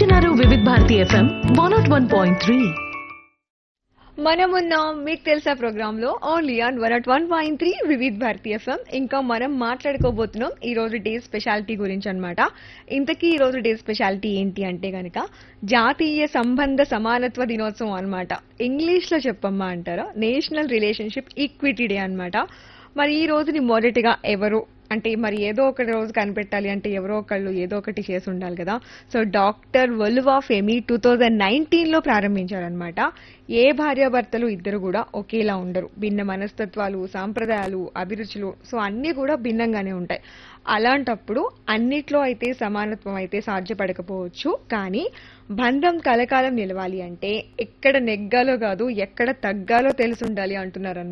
వింటున్నారు Vividh Bharati FM one nought one point three మనమున్నాం మీకు తెలుసా ప్రోగ్రామ్ లో only on one at one point three Vividh Bharati FM ఇంకా మనం మాట్లాడుకోబోతున్నాం ఈ రోజు డే స్పెషాలిటీ గురించి అన్నమాట ఇంతకీ ఈ రోజు డే స్పెషాలిటీ ఏంటి అంటే గనక జాతీయ సంబంధ సమానత్వ దినోత్సవం అన్నమాట ఇంగ్లీష్ లో చెప్పమ్మా అంటారా నేషనల్ రిలేషన్షిప్ ఈక్విటీ డే అన్నమాట మరి ఈ రోజుని మొదటిగా ఎవరు అంటే మరి ఏదో ఒక రోజు కనిపెట్టాలి అంటే ఎవరో ఒకళ్ళు ఏదో ఒకటి చేసి ఉండాలి కదా so doctor Valuva Femi two thousand నైన్టీన్లో ప్రారంభించారనమాట ఏ భార్యాభర్తలు ఇద్దరు కూడా ఒకేలా ఉండరు భిన్న మనస్తత్వాలు సాంప్రదాయాలు అభిరుచులు సో అన్నీ కూడా భిన్నంగానే ఉంటాయి అలాంటప్పుడు అన్నిట్లో అయితే సమానత్వం అయితే సాధ్యపడకపోవచ్చు కానీ బంధం కలకాలం నిలవాలి అంటే ఎక్కడ నెగ్గాలో కాదు ఎక్కడ తగ్గాలో తెలిసి ఉండాలి అంటున్నారు